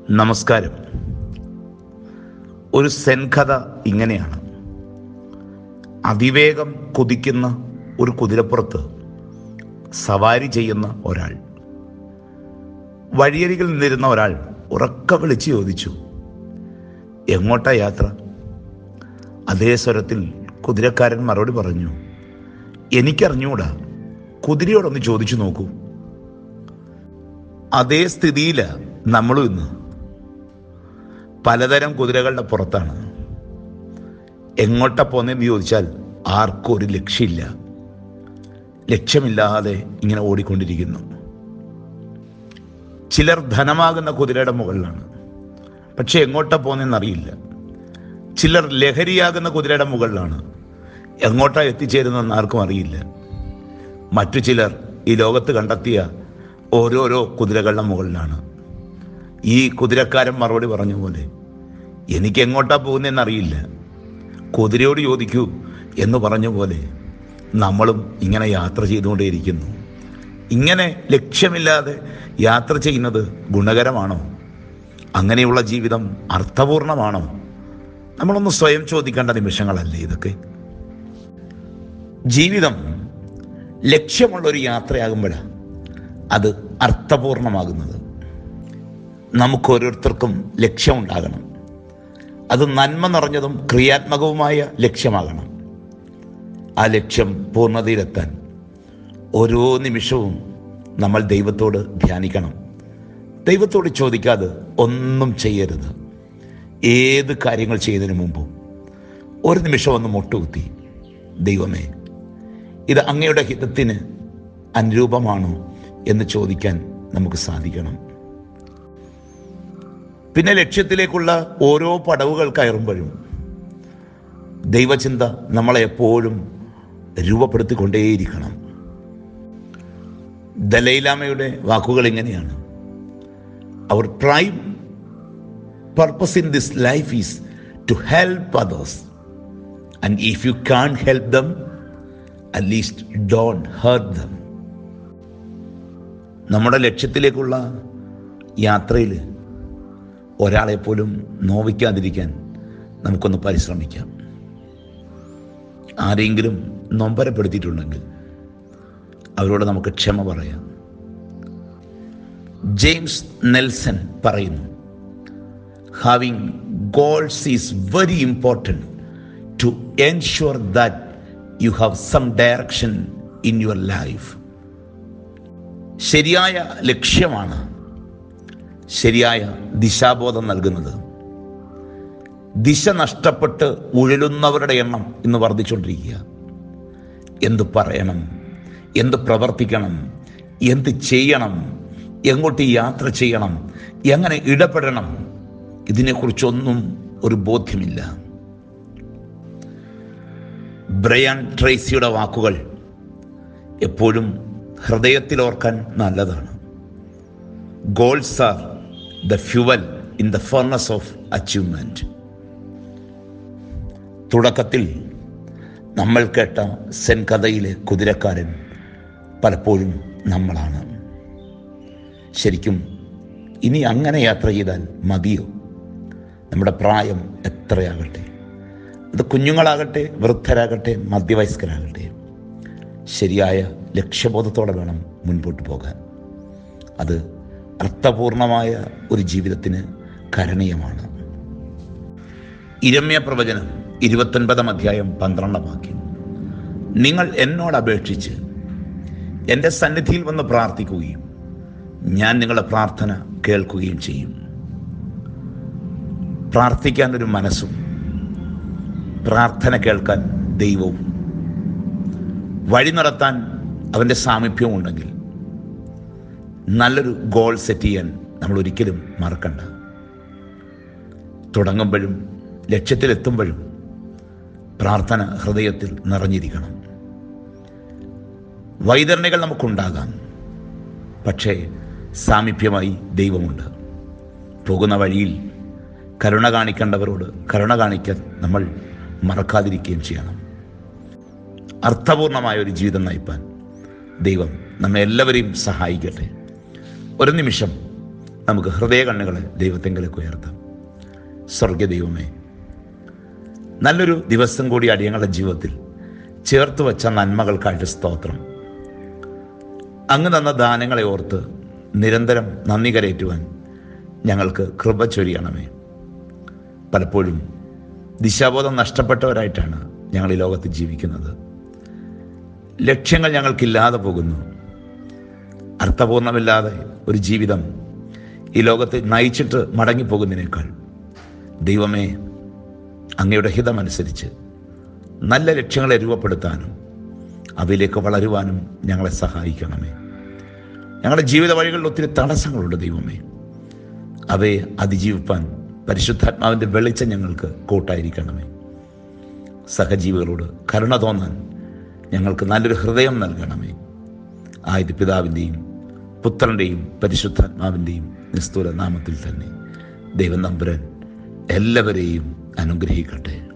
നമസ്കാരം ഒരു സെൻ കഥ ഇങ്ങനെയാണ് അതിവേഗം കുതിക്കുന്ന ഒരു കുതിരപ്പുറത്ത് സവാരി ചെയ്യുന്ന ഒരാൾ വഴിയരികിൽ നിന്നിരുന്ന ഒരാൾ ഉറക്ക വിളിച്ച് ചോദിച്ചു എങ്ങോട്ടാ യാത്ര അതേ സ്വരത്തിൽ കുതിരക്കാരൻ മറുപടി പറഞ്ഞു എനിക്കറിഞ്ഞൂടാ കുതിരയോടൊന്ന് ചോദിച്ചു നോക്കൂ അതേ സ്ഥിതിയില നമ്മളും ഇന്ന് പലതരം കുതിരകളുടെ പുറത്താണ് എങ്ങോട്ടാ പോന്നെന്ന് ചോദിച്ചാൽ ആർക്കും ഒരു ലക്ഷ്യമില്ല ലക്ഷ്യമില്ലാതെ ഇങ്ങനെ ഓടിക്കൊണ്ടിരിക്കുന്നു ചിലർ ധനമാകുന്ന കുതിരയുടെ മുകളിലാണ് പക്ഷെ എങ്ങോട്ടാ പോന്നെന്നറിയില്ല ചിലർ ലഹരിയാകുന്ന കുതിരയുടെ മുകളിലാണ് എങ്ങോട്ടാ എത്തിച്ചേരുന്നതെന്ന് ആർക്കും അറിയില്ല മറ്റു ചിലർ ഈ ലോകത്ത് കണ്ടെത്തിയ ഓരോരോ കുതിരകളുടെ മുകളിലാണ് ഈ കുതിരക്കാരൻ മറുപടി പറഞ്ഞ പോലെ എനിക്ക് എങ്ങോട്ടാ പോകുന്നതെന്നറിയില്ല കുതിരയോട് ചോദിക്കൂ എന്ന് പറഞ്ഞ പോലെ നമ്മളും ഇങ്ങനെ യാത്ര ചെയ്തുകൊണ്ടേയിരിക്കുന്നു ഇങ്ങനെ ലക്ഷ്യമില്ലാതെ യാത്ര ചെയ്യുന്നത് ഗുണകരമാണോ അങ്ങനെയുള്ള ജീവിതം അർത്ഥപൂർണമാണോ നമ്മളൊന്ന് സ്വയം ചോദിക്കേണ്ട നിമിഷങ്ങളല്ലേ ഇതൊക്കെ ജീവിതം ലക്ഷ്യമുള്ള ഒരു യാത്രയാകുമ്പോഴാണ് അത് അർത്ഥപൂർണമാകുന്നത് നമുക്ക് ഓരോരുത്തർക്കും ലക്ഷ്യമുണ്ടാകണം അത് നന്മ നിറഞ്ഞതും ക്രിയാത്മകവുമായ ലക്ഷ്യമാകണം ആ ലക്ഷ്യം പൂർണ്ണതയിലെത്താൻ ഓരോ നിമിഷവും നമ്മൾ ദൈവത്തോട് ധ്യാനിക്കണം ദൈവത്തോട് ചോദിക്കാതെ ഒന്നും ചെയ്യരുത് ഏത് കാര്യങ്ങൾ ചെയ്യുന്നതിന് മുമ്പും ഒരു നിമിഷം ഒന്ന് മുട്ടുകുത്തി ദൈവമേ ഇത് അങ്ങയുടെ ഹിതത്തിന് അനുരൂപമാണോ എന്ന് ചോദിക്കാൻ നമുക്ക് സാധിക്കണം പിന്നെ ലക്ഷ്യത്തിലേക്കുള്ള ഓരോ പടവുകൾ കയറുമ്പോഴും ദൈവചിന്ത നമ്മളെ എപ്പോഴും രൂപപ്പെടുത്തിക്കൊണ്ടേയിരിക്കണം ദലൈലാമയുടെ വാക്കുകൾ ഇങ്ങനെയാണ് അവർ prime purpose in this life is to help others and if you can help them at least don't hurt them നമ്മുടെ ലക്ഷ്യത്തിലേക്കുള്ള യാത്രയിൽ ഒരാളെപ്പോലും നോവിക്കാതിരിക്കാൻ നമുക്കൊന്ന് പരിശ്രമിക്കാം ആരെങ്കിലും നൊമ്പരപ്പെടുത്തിയിട്ടുണ്ടെങ്കിൽ അവരോട് നമുക്ക് ക്ഷമ പറയാം ജെയിംസ് നെൽസൺ പറയുന്നു having goals is very important to ensure that you have some direction in your life ശരിയായ ലക്ഷ്യമാണ് ശരിയായ ദിശാബോധം നൽകുന്നത് ദിശ നഷ്ടപ്പെട്ട് ഉഴലുന്നവരുടെ എണ്ണം ഇന്ന് വർദ്ധിച്ചുകൊണ്ടിരിക്കുക എന്ത് പറയണം എന്ത് പ്രവർത്തിക്കണം എന്ത് ചെയ്യണം എങ്ങോട്ട് യാത്ര ചെയ്യണം എങ്ങനെ ഇടപെടണം ഇതിനെക്കുറിച്ചൊന്നും ഒരു ബോധ്യമില്ല ബ്രയാൻ ട്രേസിയുടെ വാക്കുകൾ എപ്പോഴും ഹൃദയത്തിൽ ഓർക്കാൻ നല്ലതാണ് goals are the fuel in the furnace of achievement തുടക്കത്തിൽ നമ്മൾ കേട്ട സെൻ കഥയിലെ കുതിരക്കാരൻ പലപ്പോഴും നമ്മളാണ് ശരിക്കും ഇനി അങ്ങനെ യാത്ര ചെയ്താൽ മതിയോ നമ്മുടെ പ്രായം എത്രയാകട്ടെ അത് കുഞ്ഞുങ്ങളാകട്ടെ വൃദ്ധരാകട്ടെ മധ്യവയസ്കരാകട്ടെ ശരിയായ ലക്ഷ്യബോധത്തോടെ വേണം മുൻപോട്ട് പോകാൻ അത് അർത്ഥപൂർണമായ ഒരു ജീവിതത്തിന് കരണീയമാണ് ഇരമ്യ പ്രവചനം ഇരുപത്തൊൻപതാം അധ്യായം പന്ത്രണ്ടാം വാക്യം നിങ്ങൾ എന്നോട് അപേക്ഷിച്ച് എൻ്റെ സന്നിധിയിൽ വന്ന് പ്രാർത്ഥിക്കുകയും ഞാൻ നിങ്ങളുടെ പ്രാർത്ഥന കേൾക്കുകയും ചെയ്യും പ്രാർത്ഥിക്കാൻ ഒരു മനസ്സും പ്രാർത്ഥന കേൾക്കാൻ ദൈവവും വഴി നടത്താൻ അവൻ്റെ സാമീപ്യവും ഉണ്ടെങ്കിൽ നല്ലൊരു ഗോൾ സെറ്റ് ചെയ്യാൻ നമ്മൾ ഒരിക്കലും മറക്കണ്ട തുടങ്ങുമ്പോഴും ലക്ഷ്യത്തിലെത്തുമ്പോഴും പ്രാർത്ഥന ഹൃദയത്തിൽ നിറഞ്ഞിരിക്കണം വൈതരണികൾ നമുക്കുണ്ടാകാം പക്ഷേ സാമീപ്യമായി ദൈവമുണ്ട് പോകുന്ന വഴിയിൽ കരുണ കാണിക്കേണ്ടവരോട് കരുണ കാണിക്കാൻ നമ്മൾ മറക്കാതിരിക്കുകയും ചെയ്യണം അർത്ഥപൂർണമായ ഒരു ജീവിതം നയിപ്പാൻ ദൈവം നമ്മെ എല്ലാവരെയും സഹായിക്കട്ടെ ഒരു നിമിഷം നമുക്ക് ഹൃദയ കണ്ണുകളെ ദൈവത്തെങ്കിലേക്ക് ഉയർത്താം സ്വർഗ ദൈവമേ നല്ലൊരു ദിവസം കൂടി അടിയങ്ങളുടെ ജീവിതത്തിൽ ചേർത്ത് വച്ച നന്മകൾക്കായിട്ട് സ്തോത്രം അങ്ങ് തന്ന ദാനങ്ങളെ ഓർത്ത് നിരന്തരം നന്ദി കരയേറ്റുവാൻ ഞങ്ങൾക്ക് കൃപ ചൊരിയണമേ പലപ്പോഴും ദിശാബോധം നഷ്ടപ്പെട്ടവരായിട്ടാണ് ഞങ്ങൾ ഈ ലോകത്ത് ജീവിക്കുന്നത് ലക്ഷ്യങ്ങൾ ഞങ്ങൾക്കില്ലാതെ പോകുന്നു അർത്ഥപൂർണമില്ലാതെ ഒരു ജീവിതം ഈ ലോകത്ത് നയിച്ചിട്ട് മടങ്ങിപ്പോകുന്നതിനേക്കാൾ ദൈവമേ അങ്ങയുടെ ഹിതമനുസരിച്ച് നല്ല ലക്ഷ്യങ്ങളെ രൂപപ്പെടുത്താനും അവയിലേക്ക് വളരുവാനും ഞങ്ങളെ സഹായിക്കണമേ ഞങ്ങളുടെ ജീവിത വഴികളിൽ ഒത്തിരി തടസ്സങ്ങളുണ്ട് ദൈവമേ അവയെ അതിജീവിപ്പാൻ പരിശുദ്ധാത്മാവിൻ്റെ വെളിച്ചം ഞങ്ങൾക്ക് കൂട്ടായിരിക്കണമേ സഹജീവികളോട് കരുണ തോന്നാൻ ഞങ്ങൾക്ക് നല്ലൊരു ഹൃദയം നൽകണമേ ആയത് പിതാവിൻ്റെയും പുത്രൻ്റെയും പരിശുദ്ധാത്മാവിൻ്റെയും നിസ്തുല നാമത്തിൽ തന്നെ ദൈവം നമ്പുരാൻ എല്ലാവരെയും അനുഗ്രഹിക്കട്ടെ